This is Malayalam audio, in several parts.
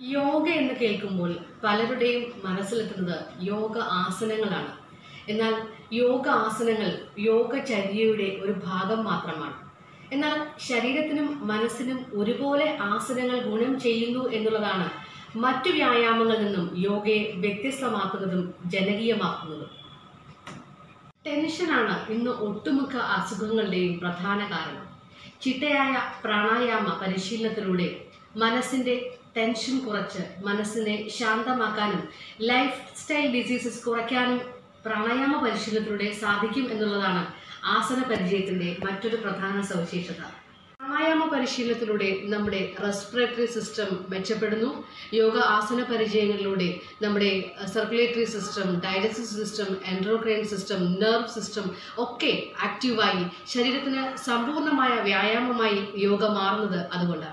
യോഗ എന്ന് കേൾക്കുമ്പോൾ പലരുടെയും മനസ്സിലെത്തുന്നത് യോഗ ആസനങ്ങളാണ് എന്നാൽ യോഗ ആസനങ്ങൾ യോഗചര്യയുടെ ഒരു ഭാഗം മാത്രമാണ് എന്നാൽ ശരീരത്തിനും മനസ്സിനും ഒരുപോലെ ആസനങ്ങൾ ഗുണം ചെയ്യുന്നു എന്നുള്ളതാണ് മറ്റു വ്യായാമങ്ങളിൽ നിന്നും യോഗയെ വ്യത്യസ്തമാക്കുന്നതും ജനകീയമാക്കുന്നതും ടെൻഷനാണ് ഇന്ന് ഒട്ടുമിക്ക അസുഖങ്ങളുടെയും പ്രധാന കാരണം ചിട്ടയായ പ്രാണായാമ പരിശീലനത്തിലൂടെ മനസ്സിന്റെ ടെൻഷൻ കുറച്ച് മനസ്സിനെ ശാന്തമാക്കാനും ലൈഫ് സ്റ്റൈൽ ഡിസീസസ് കുറയ്ക്കാനും പ്രാണായാമ പരിശീലനത്തിലൂടെ സാധിക്കും എന്നുള്ളതാണ് ആസന പരിചയത്തിന്റെ മറ്റൊരു പ്രധാന സവിശേഷത പ്രാണായാമ പരിശീലനത്തിലൂടെ നമ്മുടെ റെസ്പിറേറ്ററി സിസ്റ്റം മെച്ചപ്പെടുന്നു യോഗ ആസന പരിചയങ്ങളിലൂടെ നമ്മുടെ circulatory system digestive system endocrine system nerve system ഒക്കെ ആക്റ്റീവായി ശരീരത്തിന് സമ്പൂർണ്ണമായ വ്യായാമമായി യോഗ മാറുന്നത് അതുകൊണ്ടാണ്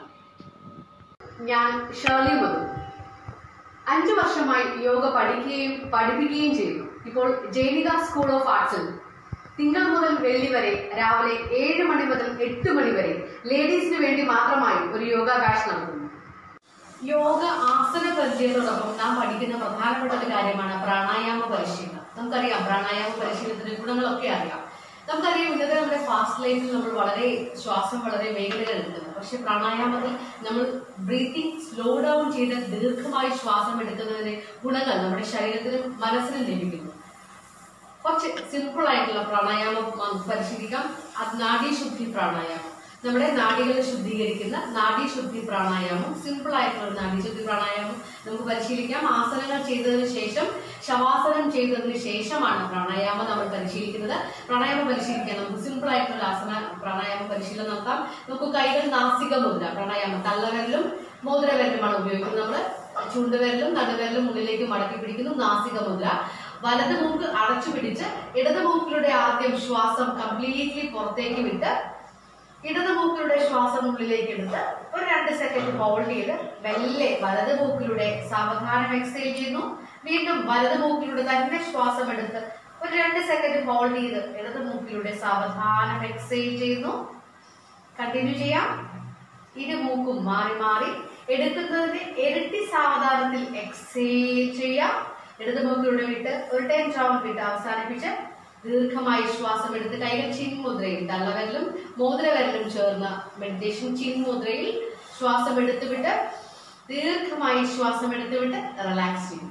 ഞാൻ ഷേർലി മധു അഞ്ചു വർഷമായി യോഗ പഠിക്കുകയും പഠിപ്പിക്കുകയും ചെയ്യുന്നു ഇപ്പോൾ ജൈനിക സ്കൂൾ ഓഫ് ആർട്സിൽ തിങ്കൾ മുതൽ വെള്ളി വരെ രാവിലെ ഏഴ് മണി മുതൽ എട്ട് മണി വരെ ലേഡീസിന് വേണ്ടി മാത്രമായി ഒരു യോഗ ബാച്ച് നടത്തുന്നു യോഗ ആസന പരിചയത്തോടൊപ്പം നാം പഠിക്കുന്ന പ്രധാനപ്പെട്ട ഒരു കാര്യമാണ് പ്രാണായാമ പരിശീലനം നമുക്കറിയാം പ്രാണായാമ പരിശീലനത്തിന്റെ ഗുണങ്ങളൊക്കെ അറിയാം നമുക്കറിയാം ഇന്നത്തെ നമ്മുടെ ഫാസ്റ്റ് ലൈഫിൽ നമ്മൾ വളരെ ശ്വാസം വളരെ വേഗതയിൽ എടുക്കുന്നു പക്ഷെ പ്രാണായാമത്തിൽ നമ്മൾ ബ്രീത്തിങ് സ്ലോ ഡൗൺ ചെയ്ത് ദീർഘമായി ശ്വാസം എടുക്കുന്നതിന് ഗുണങ്ങൾ നമ്മുടെ ശരീരത്തിനും മനസ്സിനും ലഭിക്കുന്നു കുറച്ച് സിമ്പിൾ ആയിട്ടുള്ള പ്രാണായാമം നമുക്ക് പരിശീലിക്കാം അത് നാഡീശുദ്ധി പ്രാണായാമം നമ്മുടെ നാഡികളെ ശുദ്ധീകരിക്കുന്ന നാഡീശുദ്ധി പ്രാണായാമം സിമ്പിൾ ആയിട്ടുള്ള ഒരു നാഡീശുദ്ധി പ്രാണായാമം നമുക്ക് പരിശീലിക്കാം ആസനങ്ങൾ ചെയ്തതിന് ശേഷം ശവാസനം ചെയ്തതിന് ശേഷമാണ് പ്രാണായാമം നമ്മൾ പരിശീലിക്കുന്നത് പ്രാണായാമം പരിശീലിക്കാൻ നമുക്ക് സിമ്പിൾ ആയിട്ടുള്ള ഒരു ആസന പ്രാണായാമ പരിശീലനം നടത്താം നമുക്ക് കൈകൾ നാസിക മുദ്ര പ്രാണായാമം തള്ളവിരലും മോതിരവിരലുമാണ് ഉപയോഗിക്കുന്നത് നമ്മൾ ചൂണ്ടുവിരലും നടുവിരലും ഉള്ളിലേക്ക് മടക്കി പിടിക്കുന്നു നാസിക മുദ്ര വലത് മൂക്ക് അടച്ചു പിടിച്ച് ഇടത് മൂക്കിലൂടെ ആദ്യം ശ്വാസം കംപ്ലീറ്റ്ലി പുറത്തേക്ക് വിട്ട് ഇടത് മൂക്കിലൂടെ ശ്വാസം ഉള്ളിലേക്ക് എടുത്ത് ഒരു രണ്ട് സെക്കൻഡ് ഹോൾഡ് ചെയ്ത് മെല്ലെ വലത് മൂക്കിലൂടെ സാവധാനം എക്സൈൽ ചെയ്യുന്നു വീണ്ടും വലത് മൂക്കിലൂടെ തന്നെ ശ്വാസം എടുത്ത് ഒരു രണ്ട് സെക്കൻഡ് ഹോൾഡ് ചെയ്ത് ഇടത് മൂക്കിലൂടെ സാവധാനം എക്സൈൽ ചെയ്യുന്നു കണ്ടിന്യൂ ചെയ്യാം ഇരു മൂക്കും മാറി മാറി എടുക്കുന്നതിന് ഇരട്ടി സാവധാനത്തിൽ എക്സൈൽ ചെയ്യാം ഇടത് മൂക്കിലൂടെ വിട്ട് ഒരു ടെൻ റൗണ്ട് വിട്ട് അവസാനിപ്പിച്ച് ദീർഘമായി ശ്വാസം എടുത്ത് കൈകൾ ചിൻമുദ്രയിൽ തള്ളവിരലും മോതിരവിരലും ചേർന്ന മെഡിറ്റേഷൻ ചിൻമുദ്രയിൽ ശ്വാസം എടുത്തു വിട്ട് ദീർഘമായി ശ്വാസം എടുത്തു വിട്ട് റിലാക്സ് ചെയ്യും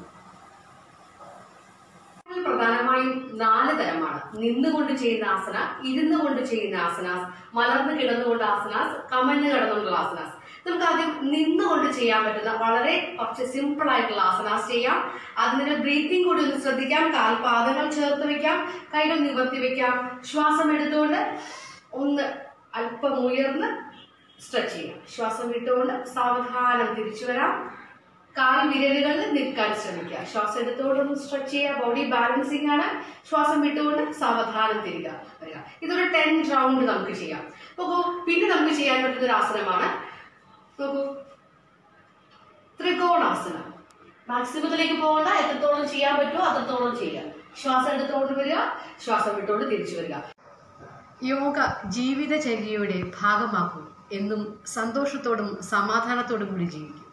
ആസനങ്ങൾ പ്രധാനമായും നാല് തരമാണ് നിന്നുകൊണ്ട് ചെയ്യുന്ന ആസന ഇരുന്നു കൊണ്ട് ചെയ്യുന്ന ആസനാസ് മലർന്ന് കിടന്നുകൊണ്ട് ആസനാസ് കമഞ്ഞ് കിടന്നുകൊണ്ടുള്ള ആസനാസ് നമുക്ക് ആദ്യം നിന്നുകൊണ്ട് ചെയ്യാൻ പറ്റുന്ന വളരെ കുറച്ച് സിമ്പിൾ ആയിട്ടുള്ള ആസനാസ് ചെയ്യാം അതിന് ബ്രീത്തിങ് കൂടി ഒന്ന് ശ്രദ്ധിക്കാം കാൽപാദങ്ങൾ ചേർത്ത് വെക്കാം കൈകൾ നിവർത്തി വെക്കാം ശ്വാസം എടുത്തുകൊണ്ട് ഒന്ന് അല്പം ഉയർന്ന് സ്ട്രെച്ച് ചെയ്യാം ശ്വാസം വിട്ടുകൊണ്ട് സാവധാനം തിരിച്ചു വരാം കാൽ വിരലുകളിൽ നിൽക്കാൻ ശ്രമിക്കുക ശ്വാസം എടുത്തുകൊണ്ട് ഒന്ന് സ്ട്രെച്ച് ചെയ്യുക ബോഡി ബാലൻസിങ് ആണ് ശ്വാസം വിട്ടുകൊണ്ട് സാവധാനം തിരിക വരിക ഇതൊരു ടെൻ റൗണ്ട് നമുക്ക് ചെയ്യാം നോക്കൂ പിന്നെ നമുക്ക് ചെയ്യാൻ പറ്റുന്ന ഒരു ആസനമാണ് നോക്കൂ ത്രികോണാസനം മാക്സിമത്തിലേക്ക് പോകണ്ട എത്രത്തോളം ചെയ്യാൻ പറ്റുമോ അത്രത്തോളം ചെയ്യുക ശ്വാസം എടുത്തുകൊണ്ട് വരിക ശ്വാസം വിട്ടുകൊണ്ട് തിരിച്ചു വരിക യോഗ ജീവിതചര്യയുടെ ഭാഗമാക്കൂ എന്നും സന്തോഷത്തോടും സമാധാനത്തോടും കൂടി ജീവിക്കും